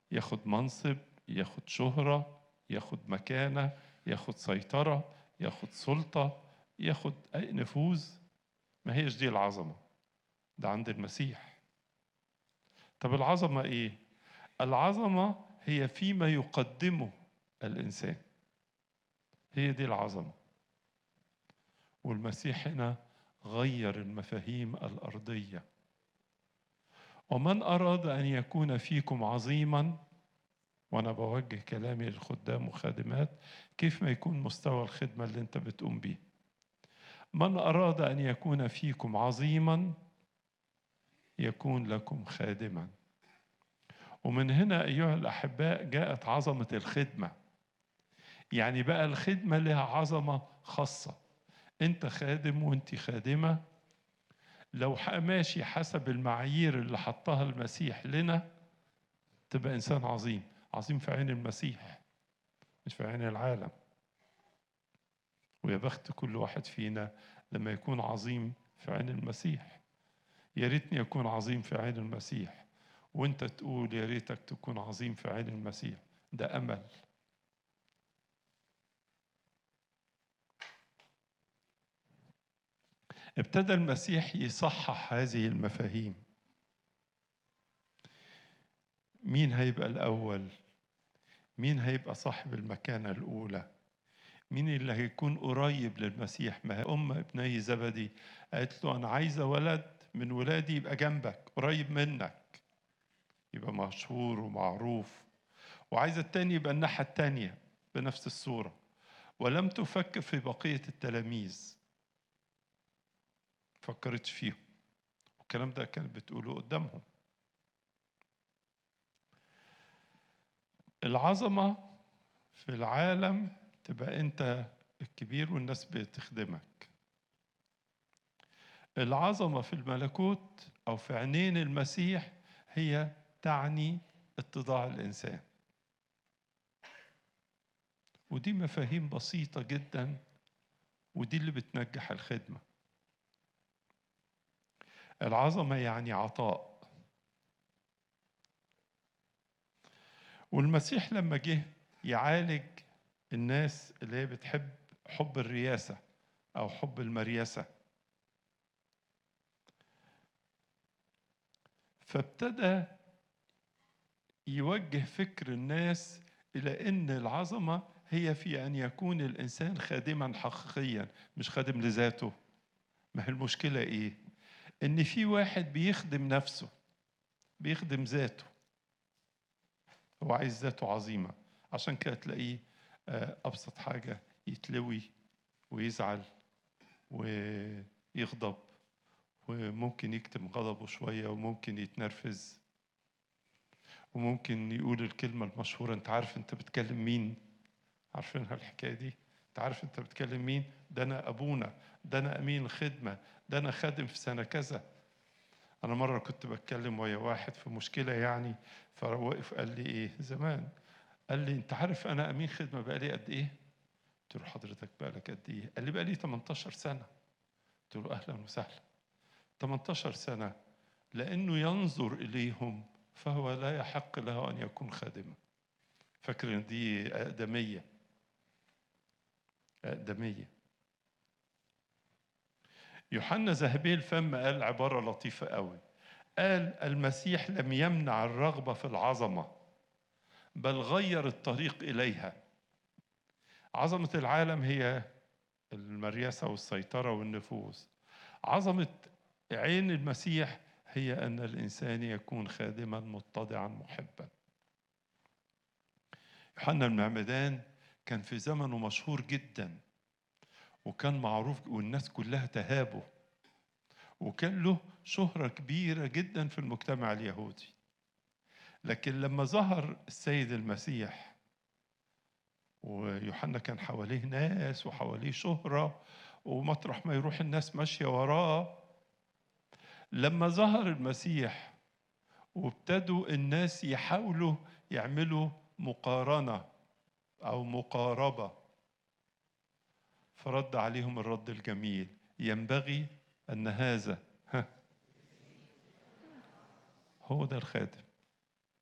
ياخد منصب ياخد شهرة ياخد مكانة ياخد سيطرة ياخد سلطة ياخد أي نفوذ ما هيش دي العظمة ده عند المسيح طب العظمة إيه؟ العظمة هي فيما يقدمه الإنسان هي دي العظمة والمسيح هنا غير المفاهيم الأرضية ومن أراد أن يكون فيكم عظيما وأنا بوجه كلامي للخدام وخادمات كيف ما يكون مستوى الخدمة اللي أنت بتقوم بيه من أراد أن يكون فيكم عظيما يكون لكم خادما ومن هنا أيها الأحباء جاءت عظمة الخدمة يعني بقى الخدمة لها عظمة خاصة أنت خادم وأنت خادمة لو ماشي حسب المعايير اللي حطها المسيح لنا تبقى إنسان عظيم عظيم في عين المسيح مش في عين العالم ويا بخت كل واحد فينا لما يكون عظيم في عين المسيح يا ريتني أكون عظيم في عين المسيح وانت تقول يا ريتك تكون عظيم في عين المسيح ده أمل ابتدى المسيح يصحح هذه المفاهيم مين هيبقى الأول مين هيبقى صاحب المكانة الأولى مين اللي هيكون قريب للمسيح ما هي أم ابني زبدي قالت له أنا عايزة ولد من ولادي يبقى جنبك قريب منك يبقى مشهور ومعروف وعايزة التاني يبقى الناحية التانية بنفس الصورة ولم تفكر في بقية التلاميذ فكرتش فيهم والكلام ده كانت بتقوله قدامهم العظمة في العالم تبقى أنت الكبير والناس بتخدمك العظمة في الملكوت أو في عينين المسيح هي تعني اتضاع الإنسان ودي مفاهيم بسيطة جدا ودي اللي بتنجح الخدمة العظمة يعني عطاء والمسيح لما جه يعالج الناس اللي هي بتحب حب الرياسة أو حب المرياسة فابتدى يوجه فكر الناس إلى أن العظمة هي في أن يكون الإنسان خادما حقيقيا مش خادم لذاته ما هي المشكلة إيه؟ إن في واحد بيخدم نفسه بيخدم ذاته هو عايز ذاته عظيمة عشان كده تلاقيه أبسط حاجة يتلوي ويزعل ويغضب وممكن يكتم غضبه شوية وممكن يتنرفز وممكن يقول الكلمة المشهورة أنت عارف أنت بتكلم مين عارفينها الحكاية دي أنت عارف أنت بتكلم مين ده أنا أبونا ده أنا أمين الخدمة ده أنا خادم في سنة كذا أنا مرة كنت بتكلم ويا واحد في مشكلة يعني فوقف قال لي إيه زمان قال لي أنت عارف أنا أمين خدمة بقالي قد إيه؟ قلت له حضرتك بقالك قد إيه؟ قال لي بقالي 18 سنة قلت له أهلا وسهلا 18 سنة لأنه ينظر إليهم فهو لا يحق له أن يكون خادما فاكر إن دي أقدمية أقدمية يوحنا ذهبي الفم قال عبارة لطيفة قوي قال المسيح لم يمنع الرغبة في العظمة بل غير الطريق إليها عظمة العالم هي المرياسة والسيطرة والنفوذ عظمة عين المسيح هي أن الإنسان يكون خادما متضعا محبا يوحنا المعمدان كان في زمنه مشهور جدا وكان معروف والناس كلها تهابه وكان له شهرة كبيرة جدا في المجتمع اليهودي لكن لما ظهر السيد المسيح ويوحنا كان حواليه ناس وحواليه شهرة ومطرح ما يروح الناس ماشية وراه لما ظهر المسيح وابتدوا الناس يحاولوا يعملوا مقارنة أو مقاربة فرد عليهم الرد الجميل ينبغي أن هذا ها هو ده الخادم